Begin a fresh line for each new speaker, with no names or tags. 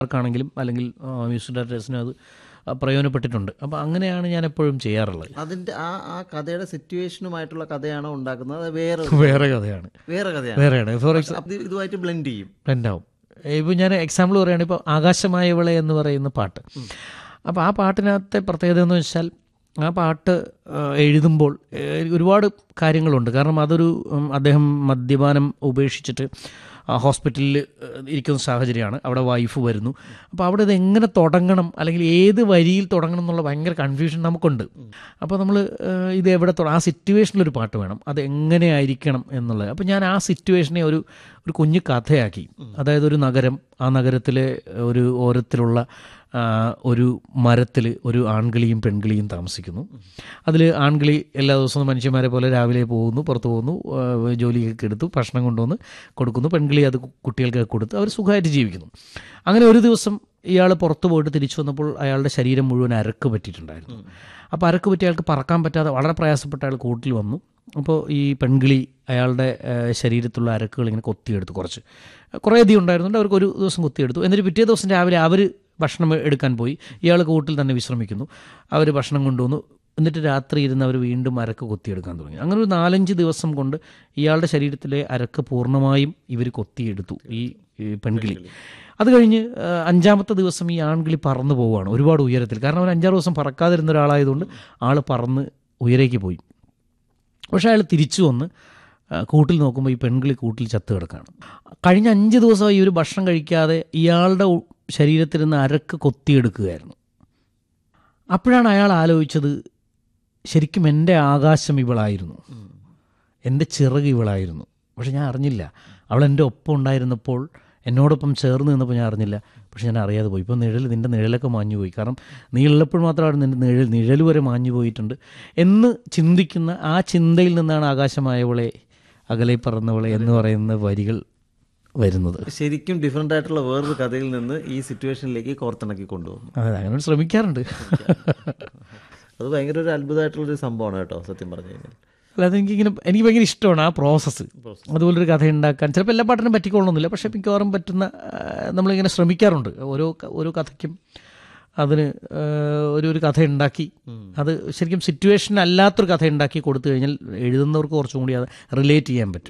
ആർക്കാണെങ്കിലും അല്ലെങ്കിൽ മ്യൂസിക് ഡയറക്ടേഴ്സിനും അത് ആ, പ്രയോജനപ്പെട്ടിട്ടുണ്ട് അപ്പോൾ അങ്ങനെയാണ് ഞാൻ എപ്പോഴും ചെയ്യാറുള്ളത്
അതിന്റെ ആ ആ കഥയുടെ സിറ്റുവേഷനുമായിട്ടുള്ള കഥയാണോ ഉണ്ടാക്കുന്നത് അത് വേറെ
വേറെ കഥയാണ്
വേറെ കഥയാണ്
വേറെയാണ് ഫോർ എക്സാമ്പിൾ
അപ്പൊ ഇത് ഇതുമായിട്ട് ബ്ലെൻഡ് ചെയ്യും
ഉണ്ടാവും ഇപ്പോൾ ഞാൻ എക്സാമ്പിൾ പറയുകയാണ് ഇപ്പോൾ ആകാശമായവളെ എന്ന് പറയുന്ന പാട്ട് അപ്പോൾ ആ പാട്ടിനകത്തെ പ്രത്യേകത എന്ന് വെച്ചാൽ ആ പാട്ട് ആ, എഴുതുമ്പോൾ ഏ, ഒരുപാട് കാര്യങ്ങളുണ്ട് കാരണം അതൊരു ഉം, അദ്ദേഹം മദ്യപാനം ഉപേക്ഷിച്ചിട്ട് ആ ഹോസ്പിറ്റലിൽ ഇരിക്കുന്ന സാഹചര്യമാണ് അവിടെ വൈഫ് വരുന്നു അപ്പോൾ അവിടെ ഇത് എങ്ങനെ തുടങ്ങണം അല്ലെങ്കിൽ ഏത് വരിയിൽ തുടങ്ങണം എന്നുള്ള ഭയങ്കര കൺഫ്യൂഷൻ നമുക്കുണ്ട് അപ്പോൾ നമ്മൾ ഇത് എവിടെ തുട- ആ സിറ്റുവേഷനിലൊരു പാട്ട് വേണം അത് എങ്ങനെ ആയിരിക്കണം എന്നുള്ളത് അപ്പോൾ ഞാൻ ആ സിറ്റുവേഷനെ ഒരു ഒരു കുഞ്ഞു കഥയാക്കി അതായത് ഒരു നഗരം ആ നഗരത്തിലെ ഒരു ഓരത്തിലുള്ള ആ, ഒരു മരത്തിൽ ഒരു ആൺകിളിയും പെൺകിളിയും താമസിക്കുന്നു അതിൽ ആൺകിളി എല്ലാ ദിവസവും മനുഷ്യന്മാരെ പോലെ രാവിലെ പോകുന്നു പുറത്ത് പോകുന്നു ആ, ജോലിയൊക്കെ എടുത്തു ഭക്ഷണം കൊണ്ടുവന്ന് കൊടുക്കുന്നു പെൺകിളി അത് കുട്ടികൾക്ക് കൊടുത്ത് അവർ സുഖമായിട്ട് ജീവിക്കുന്നു അങ്ങനെ ഒരു ദിവസം ഇയാൾ പുറത്ത് പോയിട്ട് തിരിച്ചു വന്നപ്പോൾ അയാളുടെ ശരീരം മുഴുവൻ അരക്ക് പറ്റിയിട്ടുണ്ടായിരുന്നു അപ്പോൾ അരക്ക് പറ്റി അയാൾക്ക് പറക്കാൻ പറ്റാതെ വളരെ പ്രയാസപ്പെട്ട അയാൾ കൂട്ടിൽ വന്നു അപ്പോൾ ഈ പെൺകിളി അയാളുടെ ആ, ശരീരത്തുള്ള അരക്കുകൾ ഇങ്ങനെ കൊത്തിയെടുത്തു കുറച്ച് കുറേ അധികം ഉണ്ടായിരുന്നുണ്ട് അവർക്ക് ഒരു ദിവസം കൊത്തിയെടുത്തു എന്നിട്ട് പിറ്റേ ദിവസം രാവിലെ അവർ ഭക്ഷണം എടുക്കാൻ പോയി ഇയാൾ കൂട്ടിൽ തന്നെ വിശ്രമിക്കുന്നു അവർ ഭക്ഷണം കൊണ്ടുവന്നു എന്നിട്ട് രാത്രി ഇരുന്ന് അവർ വീണ്ടും അരക്ക് കൊത്തിയെടുക്കാൻ തുടങ്ങി അങ്ങനെ ഒരു നാലഞ്ച് ദിവസം കൊണ്ട് ഇയാളുടെ ശരീരത്തിലെ അരക്ക് പൂർണ്ണമായും ഇവർ കൊത്തിയെടുത്തു ഈ ഈ പെൺകിളി അത് കഴിഞ്ഞ് ആ, അഞ്ചാമത്തെ ദിവസം ഈ ആൺകിളി പറന്നു പോവുകയാണ് ഒരുപാട് ഉയരത്തിൽ കാരണം അവൻ അഞ്ചാറ് ദിവസം പറക്കാതിരുന്ന ഒരാളായതുകൊണ്ട് ആൾ പറന്ന് ഉയരേക്ക് പോയി പക്ഷേ അയാൾ തിരിച്ചു വന്ന് ആ, കൂട്ടിൽ നോക്കുമ്പോൾ ഈ പെൺകിളി കൂട്ടിൽ ചത്ത് കിടക്കുകയാണ് കഴിഞ്ഞ അഞ്ച് ദിവസമായി ഇവർ ഭക്ഷണം കഴിക്കാതെ ഇയാളുടെ ഉ- ശരീരത്തിൽ നിന്ന് അരക്ക് കൊത്തിയെടുക്കുകയായിരുന്നു അപ്പോഴാണ് അയാൾ ആലോചിച്ചത് ശരിക്കും എൻ്റെ ആകാശം ഇവളായിരുന്നു എൻ്റെ ചിറക് ഇവളായിരുന്നു പക്ഷെ ഞാൻ അറിഞ്ഞില്ല അവൾ എൻ്റെ ഒപ്പം ഉണ്ടായിരുന്നപ്പോൾ എന്നോടൊപ്പം ചേർന്ന് നിന്നപ്പോൾ ഞാൻ അറിഞ്ഞില്ല പക്ഷെ ഞാൻ അറിയാതെ പോയി ഇപ്പോൾ നിഴൽ നിൻ്റെ നിഴലൊക്കെ മാഞ്ഞു പോയി കാരണം നീ ഉള്ളപ്പോൾ മാത്രമാണ് നിൻ്റെ നിഴൽ നിഴൽ വരെ മാഞ്ഞു പോയിട്ടുണ്ട് എന്ന് ചിന്തിക്കുന്ന ആ ചിന്തയിൽ നിന്നാണ് ആകാശമായവളെ അകലെ പറന്നവളെ എന്ന് പറയുന്ന വരികൾ വരുന്നത്
ശരിക്കും ഡിഫറെൻ്റ് ആയിട്ടുള്ള വേറൊരു കഥയിൽ നിന്ന് ഈ സിറ്റുവേഷനിലേക്ക് കോർത്തിണക്കി കൊണ്ടുവന്നു
അതെ അങ്ങനെ ശ്രമിക്കാറുണ്ട്
അത് ഭയങ്കര ഒരു അത്ഭുതമായിട്ടുള്ളൊരു സംഭവമാണ് കേട്ടോ സത്യം പറഞ്ഞു കഴിഞ്ഞാൽ
അല്ലാതെ എനിക്കിങ്ങനെ എനിക്ക് ഭയങ്കര ഇഷ്ടമാണ് ആ പ്രോസസ്സ് അതുപോലൊരു കഥ ഉണ്ടാക്കാൻ ചിലപ്പോൾ എല്ലാ പാട്ടിനും പറ്റിക്കൊള്ളണമെന്നില്ല പക്ഷേ മിക്കവാറും പറ്റുന്ന ആ, നമ്മളിങ്ങനെ ശ്രമിക്കാറുണ്ട് ഓരോ ക- ഓരോ കഥയ്ക്കും അതിന് ആ, ഒരു ഒരു കഥ ഉണ്ടാക്കി അത് ശരിക്കും സിറ്റുവേഷൻ അല്ലാത്തൊരു കഥ ഉണ്ടാക്കി കൊടുത്തു കഴിഞ്ഞാൽ എഴുതുന്നവർക്ക് കുറച്ചും കൂടി അത് റിലേറ്റ് ചെയ്യാൻ പറ്റും